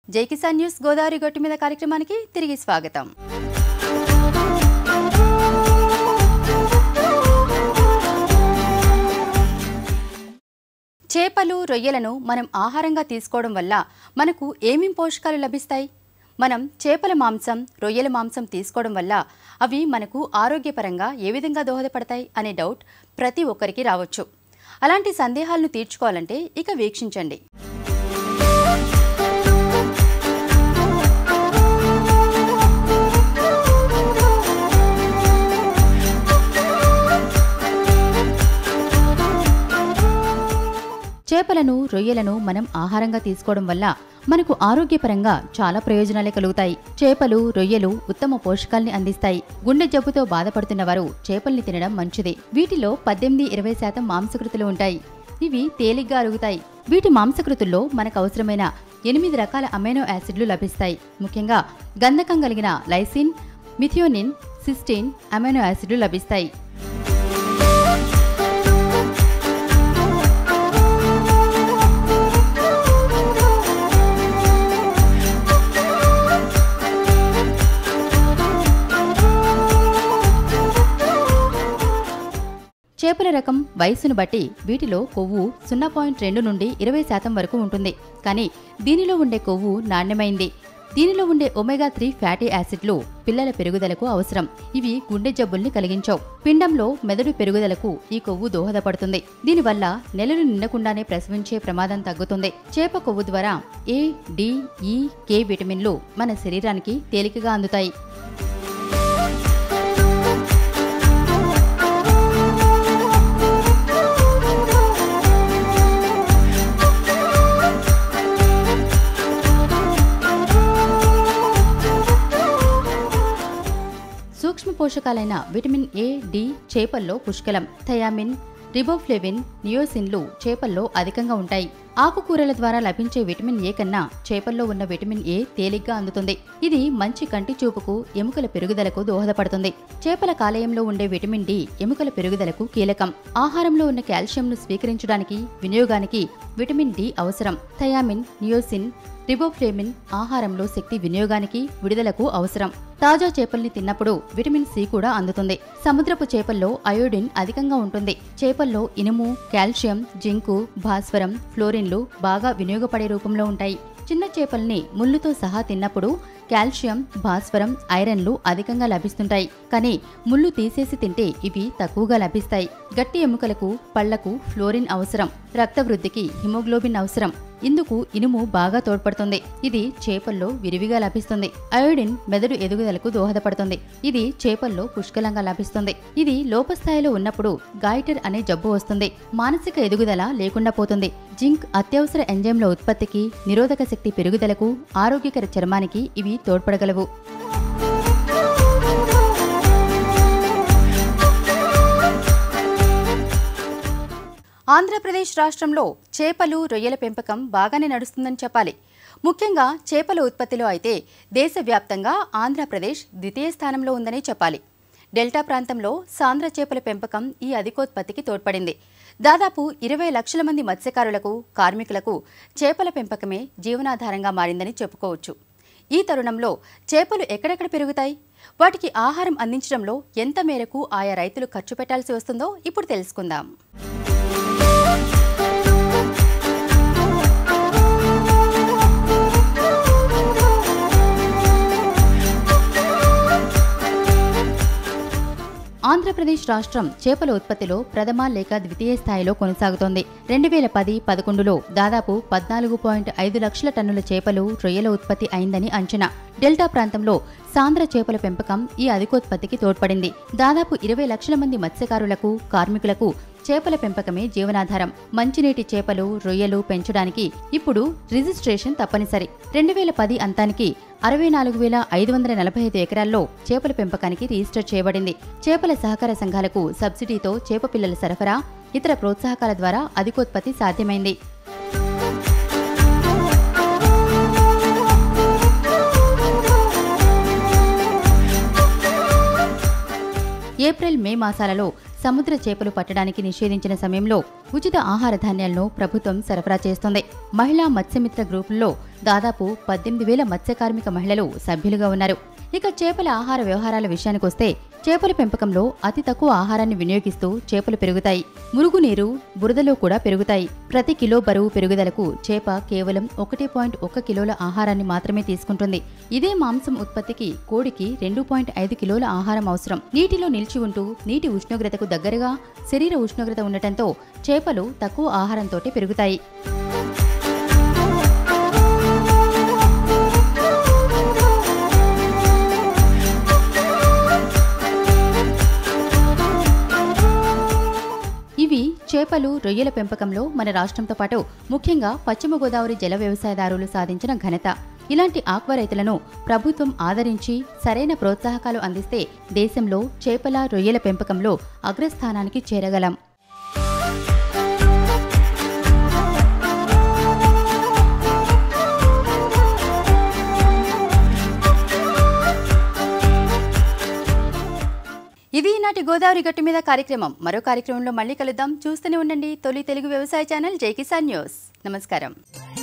జై కిసాన్ న్యూస్ గోదావరి గొట్టు మీద కార్యక్రమానికి తిరిగి స్వాగతం చేపలు రొయ్యలను మనం ఆహారంగా తీసుకోవడం వల్ల మనకు ఏమేం పోషకాలు లభిస్తాయి మనం చేపల మాంసం రొయ్యల మాంసం తీసుకోవడం వల్ల అవి మనకు ఆరోగ్యపరంగా ఏ విధంగా దోహదపడతాయి అనే డౌట్ ప్రతి ఒక్కరికి రావచ్చు అలాంటి సందేహాలను తీర్చుకోవాలంటే ఇక వీక్షించండి చేపలను రొయ్యలను మనం ఆహారంగా తీసుకోవడం వల్ల మనకు ఆరోగ్యపరంగా చాలా ప్రయోజనాలే కలుగుతాయి చేపలు రొయ్యలు ఉత్తమ పోషకాల్ని అందిస్తాయి గుండె జబ్బుతో బాధపడుతున్న వారు చేపల్ని తినడం మంచిది వీటిలో పద్దెనిమిది ఇరవై శాతం మాంసకృతులు ఉంటాయి ఇవి తేలిగ్గా అరుగుతాయి వీటి మాంసకృతుల్లో మనకు అవసరమైన ఎనిమిది రకాల అమైనో యాసిడ్లు లభిస్తాయి ముఖ్యంగా గంధకం కలిగిన లైసిన్ మిథియోనిన్ సిస్టిన్ అమైనో యాసిడ్లు లభిస్తాయి చేపల రకం వయస్సును బట్టి వీటిలో కొవ్వు సున్నా పాయింట్ రెండు నుండి ఇరవై శాతం వరకు ఉంటుంది కానీ దీనిలో ఉండే కొవ్వు నాణ్యమైంది దీనిలో ఉండే ఒమేగా త్రీ ఫ్యాటీ యాసిడ్లు పిల్లల పెరుగుదలకు అవసరం ఇవి గుండె జబ్బుల్ని కలిగించవు పిండంలో మెదడు పెరుగుదలకు ఈ కొవ్వు దోహదపడుతుంది దీనివల్ల నెలలు నిండకుండానే ప్రసవించే ప్రమాదం తగ్గుతుంది చేప కొవ్వు ద్వారా ఏ డి ఈ కే విటమిన్లు మన శరీరానికి తేలికగా అందుతాయి సూక్ష్మ పోషకాలైన విటమిన్ ఏ డి చేపల్లో పుష్కలం థయామిన్ రిబోఫ్లెవిన్ నియోసిన్లు చేపల్లో అధికంగా ఉంటాయి ఆకుకూరల ద్వారా లభించే విటమిన్ ఏ కన్నా చేపల్లో ఉన్న విటమిన్ ఏ తేలిగ్గా అందుతుంది ఇది మంచి కంటి చూపుకు ఎముకల పెరుగుదలకు దోహదపడుతుంది చేపల కాలేయంలో ఉండే విటమిన్ డి ఎముకల పెరుగుదలకు కీలకం ఆహారంలో ఉన్న కాల్షియంను స్వీకరించడానికి వినియోగానికి విటమిన్ డి అవసరం థయామిన్ నియోసిన్ రిబోఫ్లేమిన్ ఆహారంలో శక్తి వినియోగానికి విడుదలకు అవసరం తాజా చేపల్ని తిన్నప్పుడు విటమిన్ సి కూడా అందుతుంది సముద్రపు చేపల్లో అయోడిన్ అధికంగా ఉంటుంది చేపల్లో ఇనుము కాల్షియం జింకు భాస్వరం ఫ్లోరిన్లు బాగా వినియోగపడే రూపంలో ఉంటాయి చిన్న చేపల్ని ముళ్ళుతో సహా తిన్నప్పుడు కాల్షియం భాస్వరం ఐరన్లు అధికంగా లభిస్తుంటాయి కానీ ముళ్ళు తీసేసి తింటే ఇవి తక్కువగా లభిస్తాయి గట్టి ఎముకలకు పళ్లకు ఫ్లోరిన్ అవసరం రక్త వృద్ధికి హిమోగ్లోబిన్ అవసరం ఇందుకు ఇనుము బాగా తోడ్పడుతుంది ఇది చేపల్లో విరివిగా లభిస్తుంది అయోడిన్ మెదడు ఎదుగుదలకు దోహదపడుతుంది ఇది చేపల్లో పుష్కలంగా లభిస్తుంది ఇది లోపస్థాయిలో ఉన్నప్పుడు గాయిటర్ అనే జబ్బు వస్తుంది మానసిక ఎదుగుదల లేకుండా పోతుంది జింక్ అత్యవసర ఎంజైమ్ల ఉత్పత్తికి నిరోధక శక్తి పెరుగుదలకు ఆరోగ్యకర చర్మానికి ఇవి తోడ్పడగలవు ఆంధ్రప్రదేశ్ రాష్ట్రంలో చేపలు రొయ్యల పెంపకం బాగానే నడుస్తుందని చెప్పాలి ముఖ్యంగా చేపల ఉత్పత్తిలో అయితే దేశవ్యాప్తంగా ఆంధ్రప్రదేశ్ ద్వితీయ స్థానంలో ఉందనే చెప్పాలి డెల్టా ప్రాంతంలో సాంద్ర చేపల పెంపకం ఈ అధికోత్పత్తికి తోడ్పడింది దాదాపు ఇరవై లక్షల మంది మత్స్యకారులకు కార్మికులకు చేపల పెంపకమే జీవనాధారంగా మారిందని చెప్పుకోవచ్చు ఈ తరుణంలో చేపలు ఎక్కడెక్కడ పెరుగుతాయి వాటికి ఆహారం అందించడంలో ఎంత మేరకు ఆయా రైతులు ఖర్చు పెట్టాల్సి వస్తుందో ఇప్పుడు తెలుసుకుందాం ఆంధ్రప్రదేశ్ రాష్ట్రం చేపల ఉత్పత్తిలో ప్రథమ లేక ద్వితీయ స్థాయిలో కొనసాగుతోంది రెండు వేల పది పదకొండులో దాదాపు పద్నాలుగు పాయింట్ ఐదు లక్షల టన్నుల చేపలు రొయ్యల ఉత్పత్తి అయిందని అంచనా డెల్టా ప్రాంతంలో సాంద్ర చేపల పెంపకం ఈ అధికోత్పత్తికి తోడ్పడింది దాదాపు ఇరవై లక్షల మంది మత్స్యకారులకు కార్మికులకు చేపల పెంపకమే జీవనాధారం మంచినీటి చేపలు రొయ్యలు పెంచడానికి ఇప్పుడు రిజిస్ట్రేషన్ తప్పనిసరి రెండు వేల పది అంతానికి అరవై నాలుగు వేల ఐదు వందల నలభై ఐదు ఎకరాల్లో చేపల పెంపకానికి రిజిస్టర్ చేయబడింది చేపల సహకార సంఘాలకు సబ్సిడీతో చేప పిల్లల సరఫరా ఇతర ప్రోత్సాహకాల ద్వారా అధికోత్పత్తి సాధ్యమైంది ఏప్రిల్ మే మాసాలలో సముద్ర చేపలు పట్టడానికి నిషేధించిన సమయంలో ఉచిత ఆహార ధాన్యాలను ప్రభుత్వం సరఫరా చేస్తోంది మహిళా మత్స్యమిత్ర గ్రూపుల్లో దాదాపు పద్దెనిమిది వేల మత్స్య కార్మిక మహిళలు సభ్యులుగా ఉన్నారు ఇక చేపల ఆహార వ్యవహారాల విషయానికొస్తే చేపల పెంపకంలో అతి తక్కువ ఆహారాన్ని వినియోగిస్తూ చేపలు పెరుగుతాయి మురుగునీరు బురదలో కూడా పెరుగుతాయి ప్రతి కిలో బరువు పెరుగుదలకు చేప కేవలం ఒకటి పాయింట్ ఒక్క కిలోల ఆహారాన్ని మాత్రమే తీసుకుంటుంది ఇదే మాంసం ఉత్పత్తికి కోడికి రెండు పాయింట్ ఐదు కిలోల ఆహారం అవసరం నీటిలో నిలిచి ఉంటూ నీటి ఉష్ణోగ్రతకు దగ్గరగా శరీర ఉష్ణోగ్రత ఉండటంతో చేపలు తక్కువ ఆహారంతోటే పెరుగుతాయి ఇవి చేపలు రొయ్యల పెంపకంలో మన రాష్ట్రంతో పాటు ముఖ్యంగా పశ్చిమ గోదావరి జల వ్యవసాయదారులు సాధించిన ఘనత ఇలాంటి ఆక్వా రైతులను ప్రభుత్వం ఆదరించి సరైన ప్రోత్సాహకాలు అందిస్తే దేశంలో చేపల రొయ్యల పెంపకంలో అగ్రస్థానానికి చేరగలం ఇది ఈనాటి గోదావరి గట్టు మీద కార్యక్రమం మరో కార్యక్రమంలో మళ్ళీ కలుద్దాం చూస్తూనే ఉండండి తొలి తెలుగు వ్యవసాయ ఛానల్ జై కిసాన్ న్యూస్ నమస్కారం